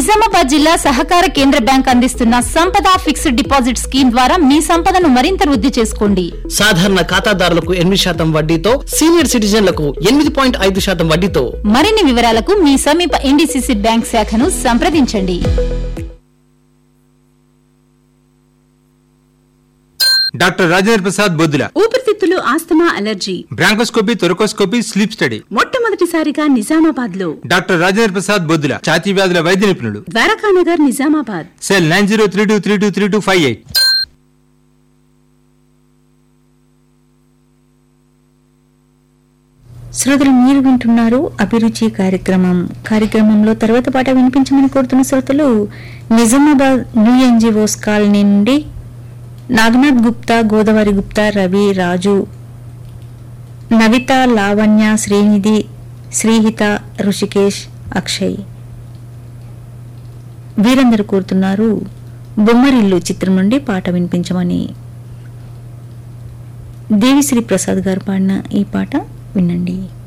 నిజామాబాద్ జిల్లా సహకార కేంద్ర బ్యాంక్ అందిస్తున్న సంపద ఫిక్స్డ్ డిపాజిట్ స్కీమ్ ద్వారా మీ సంపదను మరింత వృద్ధి చేసుకోండి సాధారణ ఖాతాదారులకు ఎనిమిది శాతం వడ్డీతో సీనియర్ సిటిజన్లకు ఎనిమిది పాయింట్ ఐదు శాతం వడ్డీతో మరిన్ని వివరాలకు మీ సమీప ఎన్డీసీసీ బ్యాంక్ శాఖను సంప్రదించండి డాక్టర్ రాజేంద్ర ప్రసాద్ బొద్దుల ఊపిరితిత్తులు asthma allergy bronchoscopy thoracoscopy sleep study మొట్టమొదటిసారిగా నిజామాబాద్ లో డాక్టర్ రాజేంద్ర ప్రసాద్ బొద్దుల ఛాతీ వ్యాధుల వైద్య నిపుణుడు Dwarakanagar Nizamabad cell nine zero three two three two three two five eight శ్రోతలు మీరు వింటున్నారు అభిరుచి కార్యక్రమం కార్యక్రమంలో తర్వాత పాట వినిపించమని కోరుతున్న శ్రోతలు నిజామాబాద్ న్యూ ఎన్జిఓస్ కాలనీ నుండి నాగనాథ్ గుప్తా గోదావరి గుప్తా రవి రాజు నవిత లావణ్య శ్రీనిధి శ్రీహిత ఋషికేష్ అక్షయ్ వీరందరూ కోరుతున్నారు బొమ్మరిల్లు చిత్రం నుండి పాట వినిపించమని దేవిశ్రీ ప్రసాద్ గారు పాడిన ఈ పాట వినండి